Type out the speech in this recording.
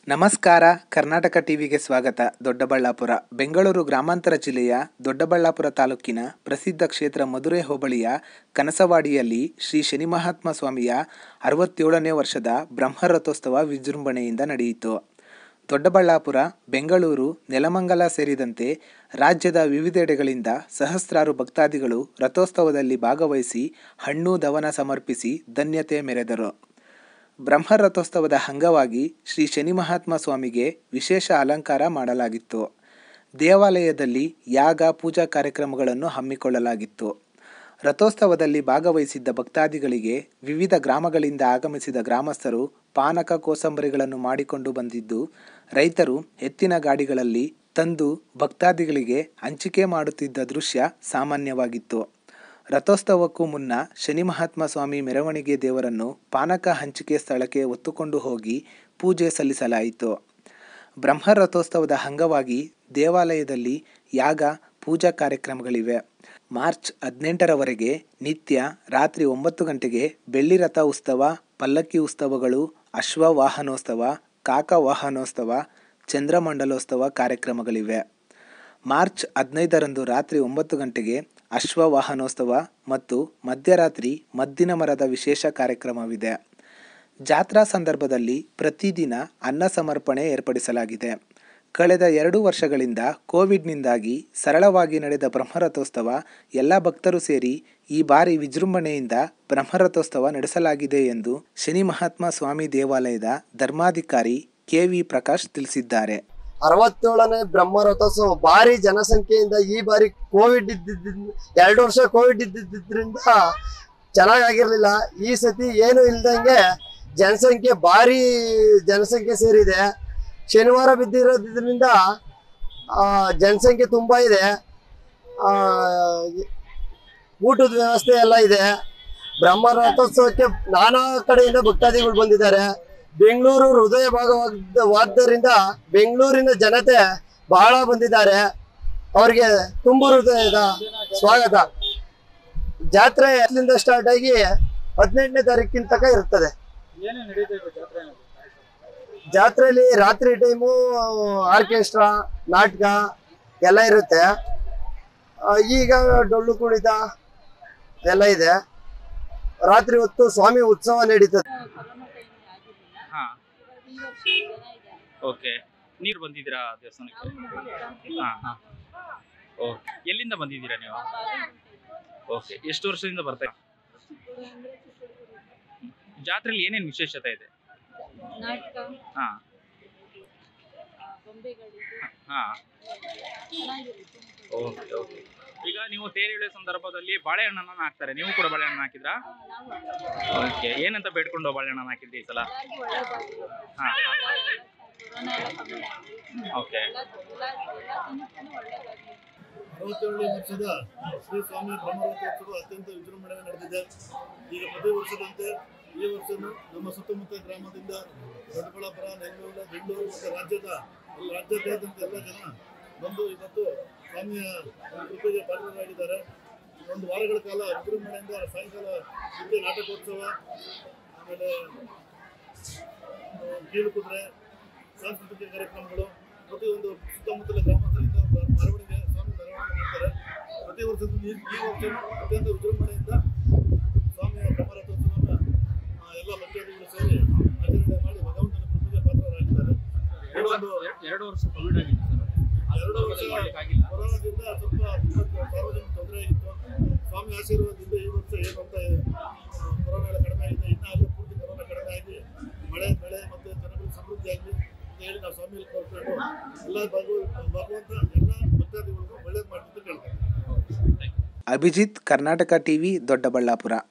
ನಮಸ್ಕಾರ ಕರ್ನಾಟಕ ಟಿವಿಗೆ ಸ್ವಾಗತ ದೊಡ್ಡಬಳ್ಳಾಪುರ ಬೆಂಗಳೂರು ಗ್ರಾಮಾಂತರ ಜಿಲ್ಲೆಯ ದೊಡ್ಡಬಳ್ಳಾಪುರ ತಾಲೂಕಿನ ಪ್ರಸಿದ್ಧ ಕ್ಷೇತ್ರ ಮಧುರೆ ಹೋಬಳಿಯ ಕನಸವಾಡಿಯಲ್ಲಿ ಶ್ರೀ ಶನಿ ಮಹಾತ್ಮ ಸ್ವಾಮಿಯ ಅರವತ್ತೇಳನೇ ವರ್ಷದ ಬ್ರಹ್ಮರಥೋತ್ಸವ ವಿಜೃಂಭಣೆಯಿಂದ ನಡೆಯಿತು ದೊಡ್ಡಬಳ್ಳಾಪುರ ಬೆಂಗಳೂರು ನೆಲಮಂಗಲ ಸೇರಿದಂತೆ ರಾಜ್ಯದ ವಿವಿಧೆಡೆಗಳಿಂದ ಸಹಸ್ರಾರು ಭಕ್ತಾದಿಗಳು ರಥೋತ್ಸವದಲ್ಲಿ ಭಾಗವಹಿಸಿ ಹಣ್ಣು ದವನ ಸಮರ್ಪಿಸಿ ಧನ್ಯತೆ ಮೆರೆದರು ಬ್ರಹ್ಮರಥೋತ್ಸವದ ಅಂಗವಾಗಿ ಶ್ರೀ ಶನಿ ಮಹಾತ್ಮ ಸ್ವಾಮಿಗೆ ವಿಶೇಷ ಅಲಂಕಾರ ಮಾಡಲಾಗಿತ್ತು ದೇವಾಲಯದಲ್ಲಿ ಯಾಗ ಪೂಜಾ ಕಾರ್ಯಕ್ರಮಗಳನ್ನು ಹಮ್ಮಿಕೊಳ್ಳಲಾಗಿತ್ತು ರಥೋತ್ಸವದಲ್ಲಿ ಭಾಗವಹಿಸಿದ್ದ ಭಕ್ತಾದಿಗಳಿಗೆ ವಿವಿಧ ಗ್ರಾಮಗಳಿಂದ ಆಗಮಿಸಿದ ಗ್ರಾಮಸ್ಥರು ಪಾನಕ ಕೋಸಂಬರಿಗಳನ್ನು ಮಾಡಿಕೊಂಡು ಬಂದಿದ್ದು ರೈತರು ಎತ್ತಿನ ಗಾಡಿಗಳಲ್ಲಿ ತಂದು ಭಕ್ತಾದಿಗಳಿಗೆ ಹಂಚಿಕೆ ಮಾಡುತ್ತಿದ್ದ ದೃಶ್ಯ ಸಾಮಾನ್ಯವಾಗಿತ್ತು ರಥೋತ್ಸವಕ್ಕೂ ಮುನ್ನ ಶನಿ ಮಹಾತ್ಮ ಸ್ವಾಮಿ ಮೆರವಣಿಗೆ ದೇವರನ್ನು ಪಾನಕ ಹಂಚಿಕೆ ಸ್ಥಳಕ್ಕೆ ಹೊತ್ತುಕೊಂಡು ಹೋಗಿ ಪೂಜೆ ಸಲ್ಲಿಸಲಾಯಿತು ಬ್ರಹ್ಮ ರಥೋತ್ಸವದ ಅಂಗವಾಗಿ ದೇವಾಲಯದಲ್ಲಿ ಯಾಗ ಪೂಜಾ ಕಾರ್ಯಕ್ರಮಗಳಿವೆ ಮಾರ್ಚ್ ಹದಿನೆಂಟರವರೆಗೆ ನಿತ್ಯ ರಾತ್ರಿ ಒಂಬತ್ತು ಗಂಟೆಗೆ ಬೆಳ್ಳಿ ರಥ ಉತ್ಸವ ಪಲ್ಲಕ್ಕಿ ಉತ್ಸವಗಳು ಅಶ್ವ ವಾಹನೋತ್ಸವ ಕಾಕ ವಾಹನೋತ್ಸವ ಚಂದ್ರಮಂಡಲೋತ್ಸವ ಕಾರ್ಯಕ್ರಮಗಳಿವೆ ಮಾರ್ಚ್ ಹದಿನೈದರಂದು ರಾತ್ರಿ ಒಂಬತ್ತು ಗಂಟೆಗೆ ಅಶ್ವ ವಾಹನೋತ್ಸವ ಮತ್ತು ಮಧ್ಯರಾತ್ರಿ ಮದ್ದಿನ ಮರದ ವಿಶೇಷ ಕಾರ್ಯಕ್ರಮವಿದೆ ಜಾತ್ರಾ ಸಂದರ್ಭದಲ್ಲಿ ಪ್ರತಿದಿನ ಅನ್ನ ಸಮರ್ಪಣೆ ಏರ್ಪಡಿಸಲಾಗಿದೆ ಕಳೆದ ಎರಡು ವರ್ಷಗಳಿಂದ ಕೋವಿಡ್ನಿಂದಾಗಿ ಸರಳವಾಗಿ ನಡೆದ ಬ್ರಹ್ಮರಥೋತ್ಸವ ಎಲ್ಲ ಭಕ್ತರು ಸೇರಿ ಈ ಬಾರಿ ವಿಜೃಂಭಣೆಯಿಂದ ಬ್ರಹ್ಮರಥೋತ್ಸವ ನಡೆಸಲಾಗಿದೆ ಎಂದು ಶನಿ ಮಹಾತ್ಮ ಸ್ವಾಮಿ ದೇವಾಲಯದ ಧರ್ಮಾಧಿಕಾರಿ ಕೆ ವಿ ಪ್ರಕಾಶ್ ತಿಳಿಸಿದ್ದಾರೆ ಅರವತ್ತೇಳನೇ ಬ್ರಹ್ಮ ರಥೋತ್ಸವ ಭಾರಿ ಜನಸಂಖ್ಯೆಯಿಂದ ಈ ಬಾರಿ ಕೋವಿಡ್ ಇದ್ದಿದ್ದರಿಂದ ಎರಡು ವರ್ಷ ಕೋವಿಡ್ ಇದ್ದಿದ್ದರಿಂದ ಚೆನ್ನಾಗಾಗಿರ್ಲಿಲ್ಲ ಈ ಸತಿ ಏನು ಇಲ್ದಂಗೆ ಜನಸಂಖ್ಯೆ ಭಾರಿ ಜನಸಂಖ್ಯೆ ಸೇರಿದೆ ಶನಿವಾರ ಬಿದ್ದಿರೋದ್ರಿಂದ ಆ, ಜನಸಂಖ್ಯೆ ತುಂಬಾ ಇದೆ ಆ, ಊಟದ ವ್ಯವಸ್ಥೆ ಎಲ್ಲ ಇದೆ ಬ್ರಹ್ಮ ರಥೋತ್ಸವಕ್ಕೆ ನಾನಾ ಕಡೆಯಿಂದ ಭಕ್ತಾದಿಗಳು ಬಂದಿದ್ದಾರೆ ಬೆಂಗಳೂರು ಹೃದಯ ಭಾಗವಾದ್ದರಿಂದ ಬೆಂಗಳೂರಿನ ಜನತೆ ಬಹಳ ಬಂದಿದ್ದಾರೆ ಅವರಿಗೆ ತುಂಬು ಹೃದಯದ ಸ್ವಾಗತ ಜಾತ್ರೆ ಎಲ್ಲಿಂದ ಸ್ಟಾರ್ಟ್ ಆಗಿ ಹದಿನೆಂಟನೇ ತಾರೀಕಿನ ತನಕ ಇರ್ತದೆ ಜಾತ್ರೆಯಲ್ಲಿ ರಾತ್ರಿ ಟೈಮು ಆರ್ಕೆಸ್ಟ್ರಾ ನಾಟಕ ಎಲ್ಲ ಇರುತ್ತೆ ಆ, ಈಗ ಡೊಳ್ಳು ಕುಣಿತ ಎಲ್ಲ ಇದೆ ರಾತ್ರಿ ಹೊತ್ತು ಸ್ವಾಮಿ ಉತ್ಸವ ನಡೀತದೆ ಹಾ ಓಕೆ ನೀರು ಬಂದಿದ್ದೀರಾ ದೇವಸ್ಥಾನಕ್ಕೆ ಹಾ ಹಾ ಓಕೆ ಎಲ್ಲಿಂದ ಬಂದಿದ್ದೀರಾ ನೀವು ಓಕೆ ಎಷ್ಟು ವರ್ಷದಿಂದ ಬರ್ತಾ ಜಾತ್ರೆಯಲ್ಲಿ ಏನೇನು ವಿಶೇಷತೆ ಇದೆ ನಾಟಕ ಹಾ ಗೊಂಬೆಗಳಿದೆ ಹಾ ಚೆನ್ನಾಗಿರುತ್ತೆ ಓಕೆ ಓಕೆ ಈಗ ನೀವು ತೇರು ಎಳೆಯೋ ಸಂದರ್ಭದಲ್ಲಿ ಬಾಳೆಹಣ್ಣನ್ನ ಹಾಕ್ತಾರೆ ನೀವು ಕೂಡ ಬಾಳೆಹಣ್ಣು ಹಾಕಿದ್ರಾ ನಾವು ಓಕೆ ಏನಂತ ಬೇಡ್ಕೊಂಡು ಬಾಳೆಹಣ್ಣು ಹಾಕಿದ್ರಿ ಈ ಸಲ ಎಲ್ಲರಿಗೂ ಒಳ್ಳೇದಾಗಲಿ ಹಾ ಕೊರೋನಾ ಎಲ್ಲ ಕಮ್ಮಿ ಆಗಲಿ ಓಕೆ ಎಲ್ಲ ಎಲ್ಲ ಎಲ್ಲ ತಿನ್ನಿಸ್ತಾನೆ ಒಳ್ಳೇದಾಗಲಿ ಅರವತ್ತೇಳನೇ ವರ್ಷದ ಶ್ರೀ ಸ್ವಾಮಿ ಬ್ರಹ್ಮರಥೋತ್ಸವ ಅತ್ಯಂತ ವಿಜೃಂಭಣೆ ನಡೆದಿದೆ ಈಗ ಪ್ರತಿ ವರ್ಷದಂತೆ ಈ ವರ್ಷನೂ ನಮ್ಮ ಸುತ್ತಮುತ್ತ ಗ್ರಾಮದಿಂದ ದೊಡ್ಡಬಳ್ಳಾಪುರ ನೆಲಮಂಗಲ ಬೆಂಗಳೂರು ಮತ್ತು ರಾಜ್ಯದ ಎಲ್ಲ ರಾಜ್ಯಾದ್ಯಂತ ಎಲ್ಲ ಜನ ಬಂದು ಇವತ್ತು ಸ್ವಾಮಿಯ ಕೃಪೆಗೆ ಪಾತ್ರರಾಗಿದ್ದಾರೆ ಒಂದು ವಾರಗಳ ಕಾಲ ವಿಜೃಂಭಣೆಯಿಂದ ಸಾಯಂಕಾಲ ನಿತ್ಯ ನಾಟಕೋತ್ಸವ ಆಮೇಲೆ ಆ, ಕೀಲು ಕುದುರೆ ಸಾಂಸ್ಕೃತಿಕ ಕಾರ್ಯಕ್ರಮಗಳು ಪ್ರತಿಯೊಂದು ಸುತ್ತಮುತ್ತಲ ಗ್ರಾಮಸ್ಥರಿಂದ ಬ- ಮೆರವಣಿಗೆ ಸ್ವಾಮಿ ಮೆರವಣಿಗೆ ಮಾಡ್ತಾರೆ ಪ್ರತಿ ವರ್ಷದ ಈ ಈ ವರ್ಷ ಅತ್ಯಂತ ವಿಜೃಂಭಣೆಯಿಂದ ಸ್ವಾಮಿಯ ಬ್ರಹ್ಮರಥೋತ್ಸವವನ್ನು ಆ, ಎಲ್ಲ ಭಕ್ತಾದಿಗಳು ಸೇರಿ ಆಚರಣೆ ಮಾಡಿ ಭಗವಂತನ ಕೃಪೆಗೆ ಪಾತ್ರರಾಗಿದ್ದಾರೆ ಈ ಒಂದು ಎರಡು ವರ್ಷ ಕೋವಿಡ್ ಆಗಿತ್ತು ಸರ್ ಎರಡು ವರ್ಷ ಕೊರೋನಾದಿಂದ ಸ್ವಲ್ಪ ತುಂಬಾ ಸಾರ್ವಜನಿಕ ತೊಂದರೆ ಆಗಿತ್ತು ಸ್ವಾಮಿ ಆಶೀರ್ವಾದದಿಂದ ಈ ವರ್ಷ ಏನು ಅಂತ ಆ, ಕೊರೋನಾ ಎಲ್ಲ ಕಡಿಮೆ ಆಗಿದೆ ಇನ್ನ ಎಲ್ಲ ಪೂರ್ತಿ ಕೊರೋನಾ ಕಡಿಮೆ ಆಗಿ ಮಳೆ ಬೆಳೆ ಮತ್ತು ಜನಗಳಿಗೆ ಸಮೃದ್ಧಿ ಆಗಲಿ ಅಂತ ಹೇಳಿ ನಾವು ಸ್ವಾಮಿಯಲ್ಲಿ ಕೋರ್ಕೊಂಡು ಎಲ್ಲ ಭಗವ ಭಗವಂತ ಎಲ್ಲ ಭಕ್ತಾದಿಗಳಿಗೂ ಒಳ್ಳೇದು ಮಾಡ್ತಿದ್ದು ಕೇಳ್ತಾರೆ ಅಭಿಜಿತ್ ಕರ್ನಾಟಕ ಟಿವಿ ದೊಡ್ಡಬಳ್ಳಾಪುರ